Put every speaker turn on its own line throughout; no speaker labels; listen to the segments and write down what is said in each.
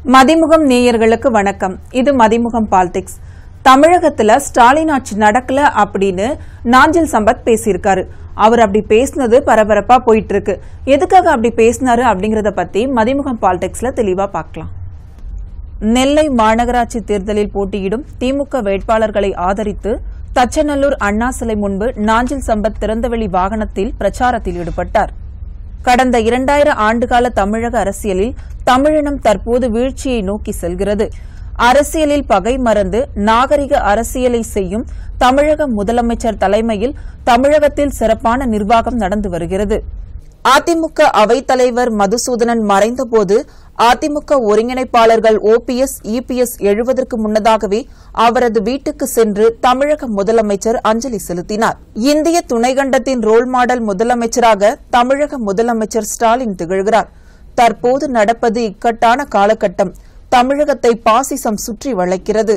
மதிமுகம் நேயர்களுக்கு வணக்கம் இது மதிமுகம் பாலிடிக்ஸ் தமிழகத்துல ஸ்டாலின் ஆட்சி நடக்கல அப்படின்னு நாஞ்சில் சம்பத் பேசியிருக்காரு அவர் அப்படி பேசினது பரபரப்பா போயிட்டு இருக்கு எதுக்காக அப்படி பேசினாரு அப்படிங்கறத பத்தி மதிமுகம் பாலிடிக்ஸ்ல தெளிவா பார்க்கலாம் நெல்லை மாநகராட்சி தேர்தலில் போட்டியிடும் திமுக வேட்பாளர்களை ஆதரித்து தச்சநல்லூர் அண்ணா சிலை முன்பு நாஞ்சில் சம்பத் திறந்தவெளி வாகனத்தில் பிரச்சாரத்தில் ஈடுபட்டார் கடந்த இரண்டாயிரம் ஆண்டுகால தமிழக அரசியலில் தமிழினம் தற்போது வீழ்ச்சியை நோக்கி செல்கிறது அரசியலில் பகை மறந்து நாகரிக அரசியலை செய்யும் தமிழக முதலமைச்சர் தலைமையில் தமிழகத்தில் சிறப்பான நிர்வாகம் நடந்து வருகிறது அதிமுக அவைத்தலைவர் மதுசூதனன் மறைந்தபோது அதிமுக ஒருங்கிணைப்பாளர்கள் ஓபிஎஸ் இபிஎஸ் எழுவதற்கு முன்னதாகவே அவரது வீட்டுக்கு சென்று தமிழக முதலமைச்சர் அஞ்சலி செலுத்தினார் இந்திய துணைக்கண்டத்தின் ரோல் மாடல் முதலமைச்சராக தமிழக முதலமைச்சர் ஸ்டாலின் திகழ்கிறார் தற்போது நடப்பது இக்கட்டான காலகட்டம் தமிழகத்தை பாசிசம் சுற்றி வளைக்கிறது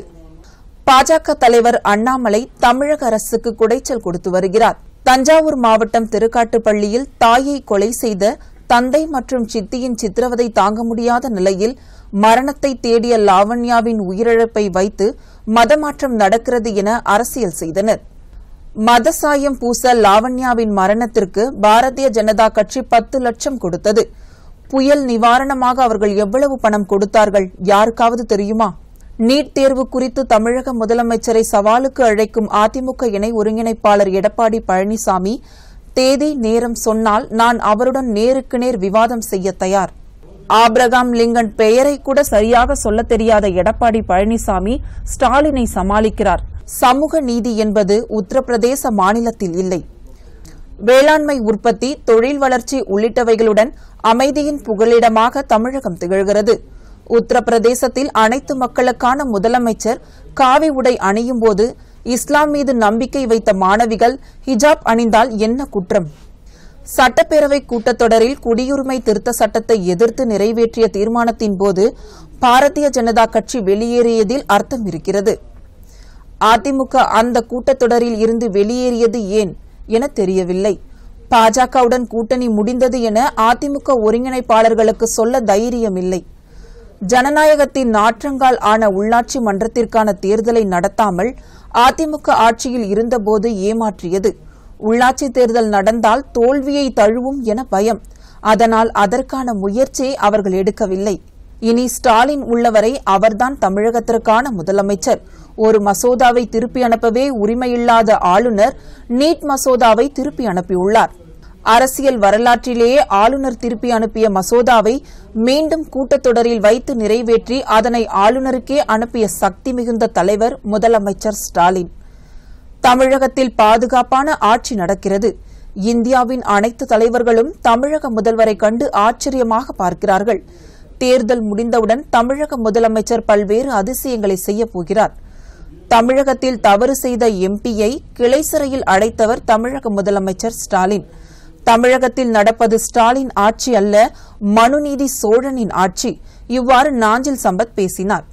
பாஜக தலைவர் அண்ணாமலை தமிழக அரசுக்கு குடைச்சல் கொடுத்து வருகிறார் தஞ்சாவூர் மாவட்டம் திருக்காட்டுப்பள்ளியில் தாயை கொலை செய்த தந்தை மற்றும் சித்தியின் சித்திரவதை தாங்க முடியாத நிலையில் மரணத்தை தேடிய லாவண்யாவின் உயிரிழப்பை வைத்து மதமாற்றம் நடக்கிறது என அரசியல் செய்தனர் மதசாயம் பூச லாவண்யாவின் மரணத்திற்கு பாரதிய ஜனதா கட்சி பத்து லட்சம் கொடுத்தது புயல் நிவாரணமாக அவர்கள் எவ்வளவு பணம் கொடுத்தார்கள் யாருக்காவது தெரியுமா நீட் தேர்வு குறித்து தமிழக முதலமைச்சரை சவாலுக்கு அழைக்கும் அதிமுக இணை ஒருங்கிணைப்பாளர் எடப்பாடி பழனிசாமி தேதி நேரம் சொன்னால் நான் அவருடன் நேருக்கு நேர் விவாதம் செய்ய தயார் ஆப்ரகாம் லிங்கன் பெயரை கூட சரியாக சொல்ல தெரியாத எடப்பாடி பழனிசாமி ஸ்டாலினை சமாளிக்கிறார் சமூக நீதி என்பது உத்தரப்பிரதேச மாநிலத்தில் இல்லை வேளாண்மை உற்பத்தி தொழில் வளர்ச்சி உள்ளிட்டவைகளுடன் அமைதியின் புகலிடமாக தமிழகம் திகழ்கிறது உத்தரப்பிரதேசத்தில் அனைத்து மக்களுக்கான முதலமைச்சர் காவி உடை அணியும் போது இஸ்லாம் மீது நம்பிக்கை வைத்த மாணவிகள் ஹிஜாப் அணிந்தால் என்ன குற்றம் சட்டப்பேரவை கூட்டத்தொடரில் குடியுரிமை திருத்த சட்டத்தை எதிர்த்து நிறைவேற்றிய தீர்மானத்தின் போது பாரதிய ஜனதா கட்சி வெளியேறியதில் அர்த்தம் இருக்கிறது அதிமுக அந்த கூட்டத்தொடரில் இருந்து வெளியேறியது ஏன் என தெரியவில்லை பாஜகவுடன் கூட்டணி முடிந்தது என அதிமுக ஒருங்கிணைப்பாளர்களுக்கு சொல்ல தைரியம் இல்லை ஜனநாயகத்தின் நாற்றங்கால் ஆன உள்ளாட்சி மன்றத்திற்கான தேர்தலை நடத்தாமல் அதிமுக ஆட்சியில் இருந்தபோது ஏமாற்றியது உள்ளாட்சி தேர்தல் நடந்தால் தோல்வியை தழுவும் என பயம் அதனால் அதற்கான முயற்சியை அவர்கள் எடுக்கவில்லை இனி ஸ்டாலின் உள்ளவரை அவர்தான் தமிழகத்திற்கான முதலமைச்சர் ஒரு மசோதாவை திருப்பி அனுப்பவே உரிமையில்லாத ஆளுநர் நீட் மசோதாவை திருப்பி அனுப்பியுள்ளார் அரசியல் வரலாற்றிலேயே ஆளுநர் திருப்பி அனுப்பிய மசோதாவை மீண்டும் கூட்டத்தொடரில் வைத்து நிறைவேற்றி அதனை ஆளுநருக்கே அனுப்பிய சக்தி மிகுந்த தலைவர் முதலமைச்சர் ஸ்டாலின் தமிழகத்தில் பாதுகாப்பான ஆட்சி நடக்கிறது இந்தியாவின் அனைத்து தலைவர்களும் தமிழக முதல்வரை கண்டு ஆச்சரியமாக பார்க்கிறார்கள் தேர்தல் முடிந்தவுடன் தமிழக முதலமைச்சர் பல்வேறு அதிசயங்களை செய்யப் போகிறார் தமிழகத்தில் தவறு செய்த எம்பியை கிளை சிறையில் அடைத்தவர் தமிழக முதலமைச்சர் ஸ்டாலின் தமிழகத்தில் நடப்பது ஸ்டாலின் ஆட்சி அல்ல மனுநீதி சோழனின் ஆட்சி இவ்வாறு நாஞ்சில் சம்பத் பேசினார்